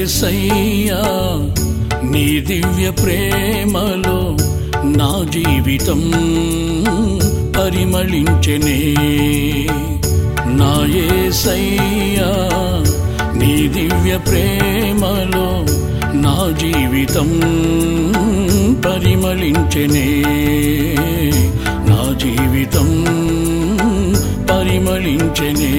ఏసయ్యా నీ దివ్య ప్రేమలో నా జీవితం పరిమళించెనే నా ఏసయ్యా నీ దివ్య ప్రేమలో నా జీవితం పరిమళించెనే నా జీవితం పరిమళించెనే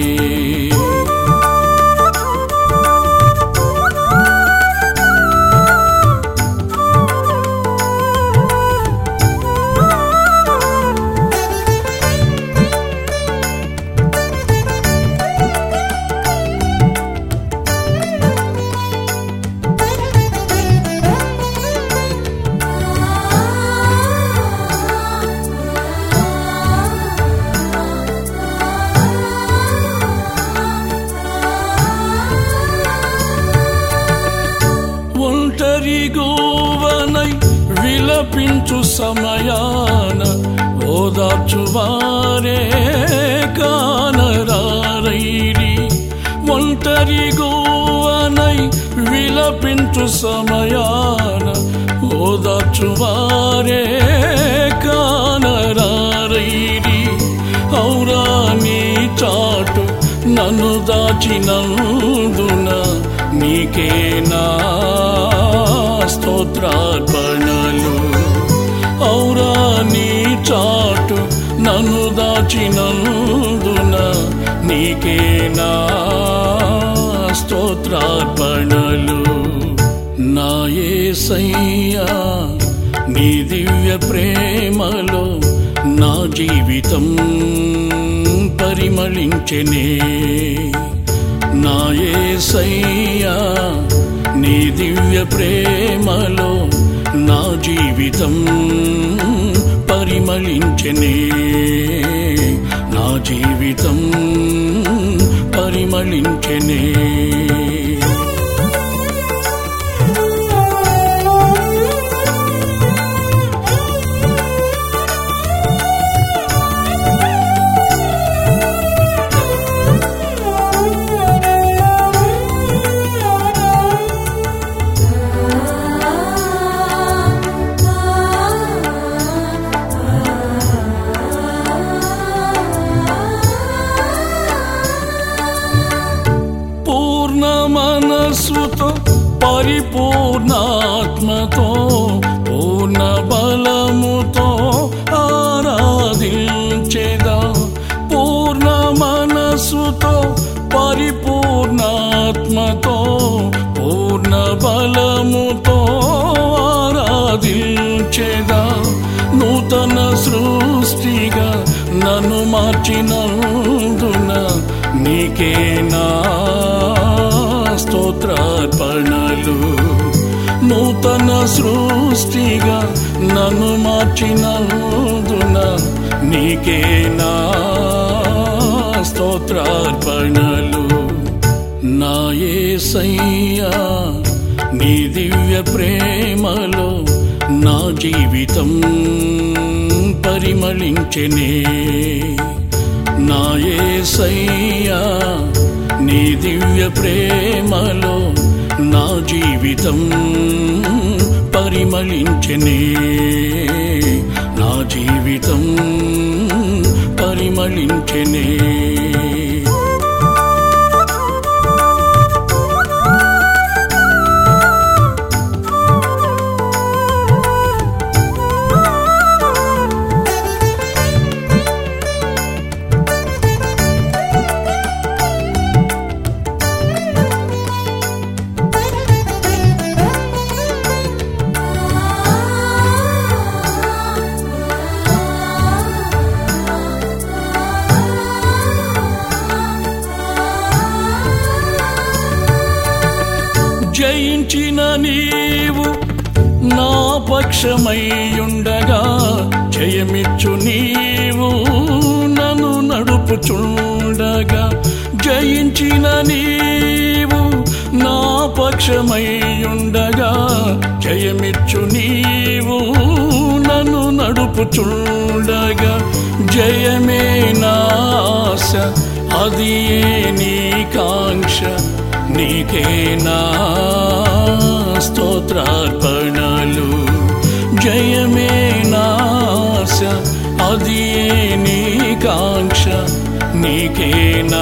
ఒంటరి గోవనై విలపించు సమయాన ఓదార్చువారే కానరారైరి ఒంటరి గోవనై విలపించు సమయాన ఓదార్చువారే కానరారైరి ఔరా నీ చాటు నన్ను దాచినందున నీకే నా స్తోత్రార్పణలు ఔరా నీ చాటు నన్ను దాచినందున నీకే నా స్తోత్రార్పణలు నా యేసయ్యా నీ దివ్య ప్రేమలో నా జీవితం పరిమళించెనే నా యేసయ్యా నీ దివ్య ప్రేమలో నా జీవితం పరిమళించెనే నా జీవితం పరిమళించెనే పూర్ణ మనస్సుతో పరిపూర్ణాత్మతో పూర్ణ బలముతో ఆరాధించేదా పూర్ణ మనస్సుతో పరిపూర్ణాత్మతో పూర్ణ బలముతో ఆరాధించేదా నూతన సృష్టిగా నన్ను మార్చినందున నీకే నా స్తోత్రార్పణలు నూతన సృష్టిగా నన్ను మార్చినందున నీకే నా స్తోత్రార్పణలు నా యేసయ్యా నీ దివ్య ప్రేమలో నా జీవితం పరిమళించెనే నా యేసయ్యా నీ దివ్య ప్రేమలో నా జీవితం పరిమళించెనే నా జీవితం పరిమళించెనే జయించిన నీవు నా పక్షమయ్యుండగా జయమిచ్చు నీవు నన్ను నడుపుచుండగా జయించిన నీవు నా పక్షమయ్యుండగా జయమిచ్చు నీవు నన్ను నడుపుచుండగా జయమే నాశ అది ఏ నీ కాంక్ష నీకేనా స్తోత్రార్పణలు జయమే నాశ అది నీ కాంక్ష నీకేనా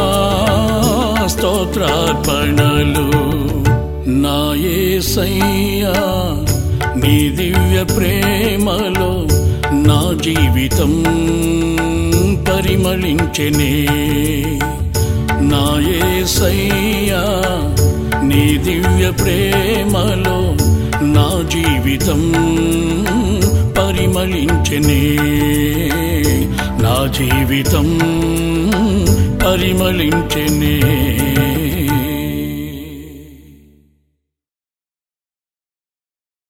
స్తోత్రార్పణలు నా యేసయ్యా నీ దివ్య ప్రేమలో నా జీవితం పరిమళించెనే నా యేసయ్యా నీ దివ్య ప్రేమలో నా జీవితం పరిమళించెనే నా జీవితం పరిమళించెనే